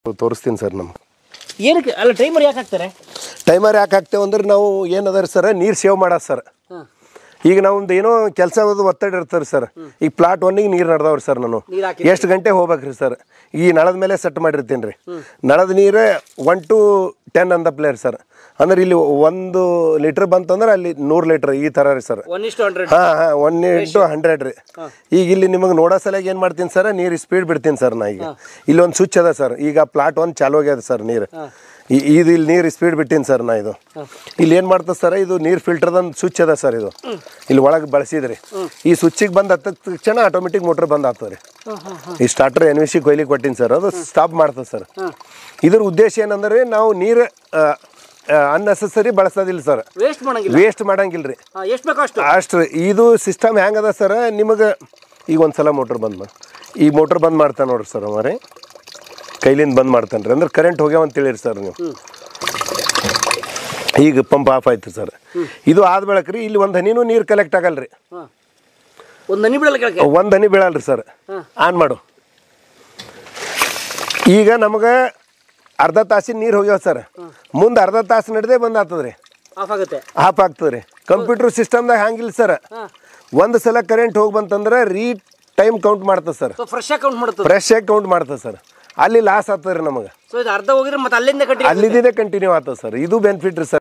ತೋರಿಸ್ತೀನಿ ಸರ್ ನಮ್ಮ ಏನಕ್ಕೆ ಅಲ್ಲ ಟೈಮರ್ ಯಾಕೆ ಹಾಕ್ತಾರೆ ಟೈಮರ್ ಯಾಕೆ ಹಾಕ್ತೇವೆ ಅಂದ್ರೆ ನಾವು ಏನದ ಸರ್ ನೀರು ಸೇವ್ ಮಾಡೋದು ಸರ್ ಹಾಂ ಈಗ ನಾವೊಂದು ಏನೋ ಕೆಲಸ ಒತ್ತಡ ಇರ್ತಾರೆ ಸರ್ ಈಗ ಪ್ಲಾಟ್ ಒನ್ನಿಗೆ ನೀರು ನಡ್ದವ್ರಿ ಸರ್ ನಾನು ನೀರ್ ಹಾಕಿ ಎಷ್ಟು ಗಂಟೆ ಹೋಗ್ಬೇಕ್ರಿ ಸರ್ ಈ ನಳದ ಮೇಲೆ ಸೆಟ್ ಮಾಡಿರ್ತೀನಿ ರೀ ನಳದ ನೀರೇ ಒನ್ ಟು ಟೆನ್ ಅಂದ ಪ್ಲೇಯರ್ ಸರ್ ಅಂದ್ರೆ ಇಲ್ಲಿ ಒಂದು ಲೀಟ್ರ್ ಬಂತಂದ್ರೆ ಅಲ್ಲಿ ನೂರು ಲೀಟ್ರ್ ಈ ಥರ ರೀ ಸರ್ ಒನ್ ಇಷ್ಟು ಹಂಡ್ರೆಡ್ ಹಾಂ ಹಾಂ ಒನ್ ಇಂಟು ಹಂಡ್ರೆಡ್ ರೀ ಈಗ ಇಲ್ಲಿ ನಿಮಗೆ ನೋಡೋ ಸಲಗೆ ಏನು ಮಾಡ್ತೀನಿ ಸರ್ ನೀರು ಸ್ಪೀಡ್ ಬಿಡ್ತೀನಿ ಸರ್ ನಾ ಈಗ ಇಲ್ಲಿ ಒಂದು ಸ್ವಿಚ್ ಅದ ಸರ್ ಈಗ ಪ್ಲಾಟ್ ಒಂದು ಚಾಲು ಆಗ್ಯದ ಸರ್ ನೀರು ಈ- ಇದು ಇಲ್ಲಿ ನೀರು ಸ್ಪೀಡ್ ಬಿಟ್ಟಿನಿ ಸರ್ ನಾ ಇದು ಇಲ್ಲಿ ಏನು ಮಾಡ್ತದೆ ಸರ್ ಇದು ನೀರು ಫಿಲ್ಟರ್ದೊಂದು ಸ್ವಿಚ್ ಅದ ಸರ್ ಇದು ಇಲ್ಲಿ ಒಳಗೆ ಬಳಸಿದ್ರಿ ಈ ಸ್ವಿಚ್ಚಿಗೆ ಬಂದ ಹತ್ತ ತಕ್ಷಣ ಆಟೋಮೆಟಿಕ್ ಮೋಟ್ರ್ ಬಂದ್ ಆಗ್ತದೆ ರೀ ಈ ಸ್ಟಾರ್ಟರ್ ಎನ್ ವಿ ಸಿ ಕೊಯ್ಲಿ ಕೊಟ್ಟಿನಿ ಸರ್ ಅದು ಸ್ಟಾಪ್ ಮಾಡ್ತದೆ ಸರ್ ಇದ್ರ ಉದ್ದೇಶ ಏನಂದ್ರೆ ನಾವು ನೀರು ಅನ್ನೆಸಸರಿ ಬಳಸೋದಿಲ್ಲ ಸರ್ ವೇಸ್ಟ್ ಮಾಡಂಗಿಲ್ಲ ವೇಸ್ಟ್ ಮಾಡಂಗಿಲ್ಲ ರೀ ಹಾಂ ಎಷ್ಟು ಬೇಕೋ ಅಷ್ಟು ಅಷ್ಟು ಇದು ಸಿಸ್ಟಮ್ ಹೆಂಗದ ಸರ್ ನಿಮಗೆ ಈಗ ಒಂದು ಸಲ ಮೋಟ್ರ್ ಬಂದ್ ಮಾಡಿ ಈ ಮೋಟ್ರ್ ಬಂದ್ ಮಾಡ್ತಾನೆ ನೋಡ್ರಿ ಸರ್ ಅವರೇ ಕೈಲಿಂದ ಬಂದ್ ಮಾಡ್ತಾನೆ ರೀ ಅಂದ್ರೆ ಕರೆಂಟ್ ಹೋಗ್ಯಾವ ಅಂತ ಹೇಳಿರಿ ಸರ್ ನೀವು ಈಗ ಪಂಪ್ ಆಫ್ ಆಯ್ತು ಸರ್ ಇದು ಆದ ಬೆಳಕ್ ರೀ ಇಲ್ಲಿ ಒಂದು ಹನಿನೂ ನೀರು ಕಲೆಕ್ಟ್ ಆಗಲ್ಲ ರೀ ಹಾಂ ಒಂದು ಹನಿ ಬಿಡಲ್ಲ ಕೆಳಗೆ ಒಂದು ಹನಿ ಬೀಳಲ್ರಿ ಸರ್ ಆನ್ ಮಾಡು ಈಗ ನಮಗೆ ಅರ್ಧ ತಾಸಿನ ನೀರು ಹೋಗ್ಯಾವ ಸರ್ ಮುಂದೆ ಅರ್ಧ ತಾಸು ನಡೆದೇ ಬಂದ್ ಆಗ್ತದೆ ರೀ ಆಫ್ ಆಗುತ್ತೆ ಆಫ್ ಆಗ್ತದೆ ರೀ ಕಂಪ್ಯೂಟರ್ ಸಿಸ್ಟಮ್ದಾಗ ಹಂಗಿಲ್ಲ ಸರ್ ಒಂದು ಸಲ ಕರೆಂಟ್ ಹೋಗಿ ಬಂತಂದ್ರೆ ರೀ ಟೈಮ್ ಕೌಂಟ್ ಮಾಡ್ತದೆ ಸರ್ ಸೊ ಫ್ರೆಶ್ ಆಗಿ ಕೌಂಟ್ ಮಾಡುತ್ತೆ ಫ್ರೆಶ್ ಆಗಿ ಕೌಂಟ್ ಮಾಡ್ತದೆ ಸರ್ ಅಲ್ಲಿ ಲಾಸ್ ಆಗ್ತದೆ ರೀ ನಮಗೆ ಸೊ ಇದು ಅರ್ಧ ಹೋಗಿದ್ರೆ ಮತ್ತೆ ಅಲ್ಲಿಂದ ಕಟ್ಟಿ ಅಲ್ಲಿದ್ದೇ ಕಂಟಿನ್ಯೂ ಆಗ್ತದೆ ಸರ್ ಇದು ಬೆನಿಫಿಟ್ ರೀ ಸರ್